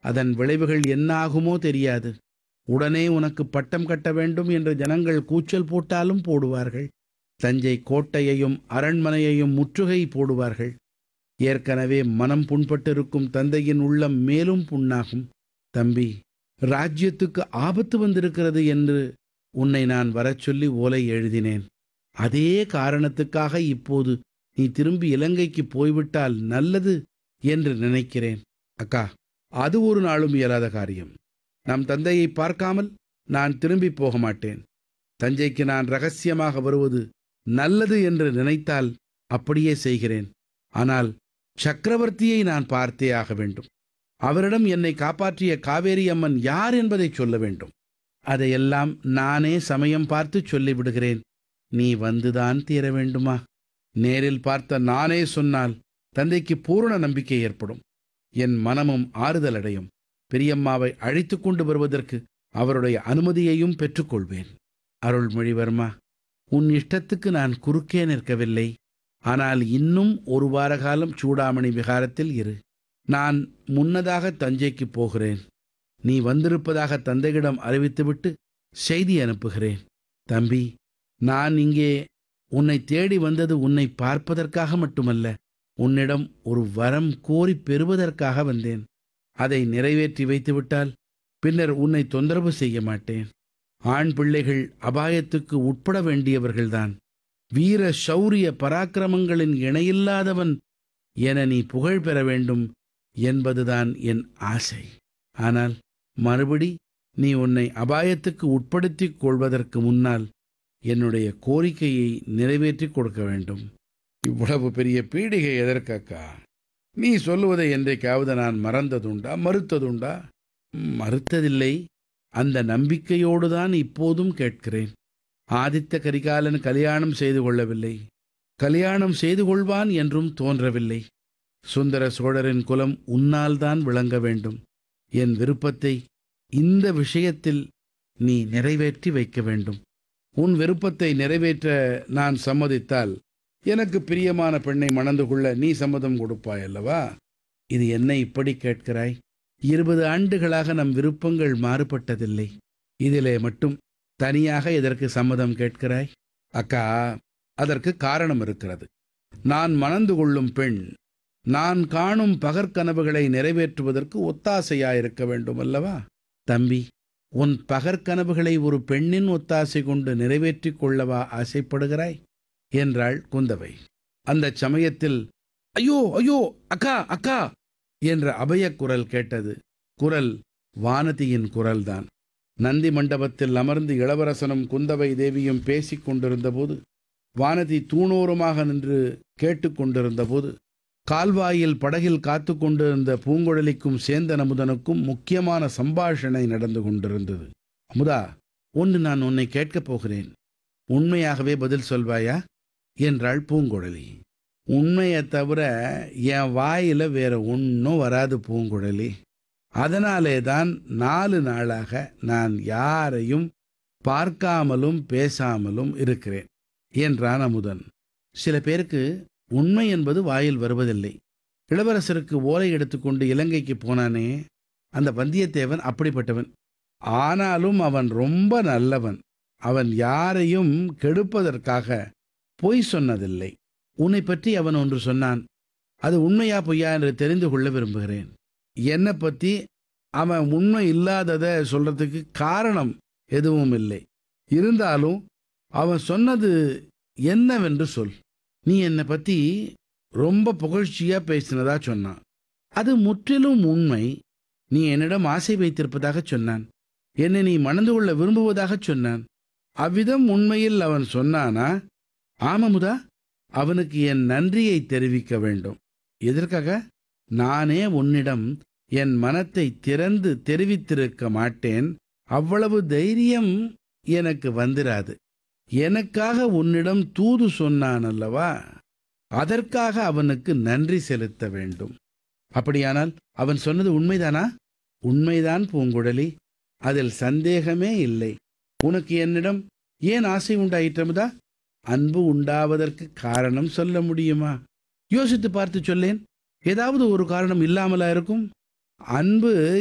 அதன் விளைவுகள் என்ன ஆகுமோ தெரியாது உடனே உனக்கு பட்டம் கட்ட வேண்டும் என்று ஜனங்கள் கூச்சல் போட்டாலும் போடுவார்கள் தஞ்சை கோட்டையையும் அரண்மனையையும் முற்றுகை போடுவார்கள் ஏற்கனவே மனம் புண்பட்டிருக்கும் தந்தையின் உள்ளம் மேலும் புண்ணாகும் தம்பி ராஜ்யத்துக்கு ஆபத்து வந்திருக்கிறது என்று உன்னை நான் வரச் சொல்லி ஓலை எழுதினேன் அதே காரணத்துக்காக இப்போது நீ திரும்பி இலங்கைக்கு போய்விட்டால் நல்லது என்று நினைக்கிறேன் அக்கா அது ஒரு நாளும் இயலாத காரியம் நம் தந்தையை பார்க்காமல் நான் திரும்பி போக மாட்டேன் தஞ்சைக்கு நான் ரகசியமாக வருவது நல்லது என்று நினைத்தால் அப்படியே செய்கிறேன் ஆனால் சக்கரவர்த்தியை நான் பார்த்தே ஆக வேண்டும் அவரிடம் என்னை காப்பாற்றிய காவேரி அம்மன் யார் என்பதை சொல்ல வேண்டும் அதையெல்லாம் நானே சமயம் பார்த்து சொல்லிவிடுகிறேன் நீ வந்துதான் தீர வேண்டுமா நேரில் பார்த்த நானே சொன்னால் தந்தைக்கு பூரண நம்பிக்கை ஏற்படும் என் மனமும் ஆறுதல் அடையும் பெரியம்மாவை அழைத்து கொண்டு வருவதற்கு அவருடைய அனுமதியையும் பெற்றுக்கொள்வேன் அருள்மொழிவர்மா உன் இஷ்டத்துக்கு நான் குறுக்கே நிற்கவில்லை ஆனால் இன்னும் ஒரு வார காலம் சூடாமணி விகாரத்தில் இரு நான் முன்னதாக தஞ்சைக்கு போகிறேன் நீ வந்திருப்பதாக தந்தையிடம் அறிவித்துவிட்டு செய்தி அனுப்புகிறேன் தம்பி நான் இங்கே உன்னை தேடி வந்தது உன்னை பார்ப்பதற்காக மட்டுமல்ல உன்னிடம் ஒரு வரம் கோரி பெறுவதற்காக வந்தேன் அதை நிறைவேற்றி வைத்துவிட்டால் பின்னர் உன்னை தொந்தரவு செய்ய மாட்டேன் ஆண் பிள்ளைகள் அபாயத்துக்கு உட்பட வேண்டியவர்கள்தான் வீர சௌரிய பராக்கிரமங்களின் இணையில்லாதவன் என நீ புகழ் பெற வேண்டும் என்பதுதான் என் ஆசை ஆனால் மறுபடி நீ உன்னை அபாயத்துக்கு உட்படுத்திக் கொள்வதற்கு முன்னால் என்னுடைய கோரிக்கையை நிறைவேற்றிக் கொடுக்க வேண்டும் இவ்வளவு பெரிய பீடிகை எதற்கக்கா நீ சொல்லுவதை என்றைக்காவது நான் மறந்ததுண்டா மறுத்ததுண்டா மறுத்ததில்லை அந்த நம்பிக்கையோடு தான் இப்போதும் கேட்கிறேன் ஆதித்த கரிகாலன் கல்யாணம் செய்து கொள்ளவில்லை கல்யாணம் செய்து கொள்வான் என்றும் தோன்றவில்லை சுந்தர சோழரின் குலம் உன்னால் தான் விளங்க வேண்டும் என் விருப்பத்தை இந்த விஷயத்தில் நீ நிறைவேற்றி வைக்க வேண்டும் உன் விருப்பத்தை நிறைவேற்ற நான் சம்மதித்தால் எனக்கு பிரியமான பெண்ணை மணந்து கொள்ள நீ சம்மதம் கொடுப்பாய் அல்லவா இது என்ன இப்படி கேட்கிறாய் இருபது ஆண்டுகளாக நம் விருப்பங்கள் மாறுபட்டதில்லை இதிலே மட்டும் தனியாக இதற்கு சம்மதம் கேட்கிறாய் அக்கா அதற்கு காரணம் இருக்கிறது நான் மணந்து கொள்ளும் பெண் நான் காணும் பகற்கனவுகளை நிறைவேற்றுவதற்கு ஒத்தாசையாயிருக்க வேண்டும் அல்லவா தம்பி உன் பகற்கனவுகளை ஒரு பெண்ணின் ஒத்தாசை கொண்டு நிறைவேற்றிக் கொள்ளவா ஆசைப்படுகிறாய் என்றாள் குந்தவை அந்த சமயத்தில் ஐயோ ஐயோ அக்கா அக்கா என்ற அபயக் குரல் கேட்டது குரல் வானதியின் குரல்தான் நந்தி மண்டபத்தில் அமர்ந்து இளவரசனும் குந்தவை தேவியும் பேசிக் கொண்டிருந்தபோது வானதி தூணோரமாக நின்று கேட்டுக்கொண்டிருந்தபோது கால்வாயில் படகில் காத்து கொண்டிருந்த பூங்குழலிக்கும் சேந்தன் அமுதனுக்கும் முக்கியமான சம்பாஷணை நடந்து கொண்டிருந்தது அமுதா ஒன்று நான் உன்னை கேட்கப் போகிறேன் உண்மையாகவே பதில் சொல்வாயா என்றாள் பூங்குழலி உண்மையை தவிர என் வாயில வேற ஒன்றும் வராது பூங்குழலி அதனாலே தான் நாலு நாளாக நான் யாரையும் பார்க்காமலும் பேசாமலும் இருக்கிறேன் என்றான் அமுதன் சில பேருக்கு உண்மை என்பது வாயில் வருவதில்லை இளவரசருக்கு ஓலை எடுத்துக்கொண்டு இலங்கைக்கு போனானே அந்த வந்தியத்தேவன் அப்படிப்பட்டவன் ஆனாலும் அவன் ரொம்ப நல்லவன் அவன் யாரையும் கெடுப்பதற்காக பொய் சொன்னதில்லை உன்னை பற்றி அவன் ஒன்று சொன்னான் அது உண்மையா பொய்யா என்று தெரிந்து கொள்ள விரும்புகிறேன் என்னை பற்றி அவன் உண்மை இல்லாததை சொல்றதுக்கு காரணம் எதுவும் இல்லை இருந்தாலும் அவன் சொன்னது என்னவென்று சொல் நீ என்னை பற்றி ரொம்ப புகழ்ச்சியா பேசினதா சொன்னான் அது முற்றிலும் உண்மை நீ என்னிடம் ஆசை வைத்திருப்பதாக சொன்னான் என்னை நீ மணந்து கொள்ள விரும்புவதாக சொன்னான் அவ்விதம் உண்மையில் அவன் சொன்னானா ஆமமுதா அவனுக்கு என் நன்றியை தெரிவிக்க வேண்டும் எதற்காக நானே உன்னிடம் என் மனத்தை திறந்து தெரிவித்திருக்க மாட்டேன் அவ்வளவு தைரியம் எனக்கு வந்திராது எனக்காக உன்னிடம் தூது சொன்னான் அல்லவா அதற்காக அவனுக்கு நன்றி செலுத்த வேண்டும் அப்படியானால் அவன் சொன்னது உண்மைதானா உண்மைதான் பூங்குழலி அதில் சந்தேகமே இல்லை உனக்கு என்னிடம் ஏன் ஆசை உண்டாயிற்றமுதா அன்பு உண்டாவதற்கு காரணம் சொல்ல முடியுமா யோசித்து பார்த்து சொல்லேன் ஏதாவது ஒரு காரணம் இல்லாமலா இருக்கும் அன்பு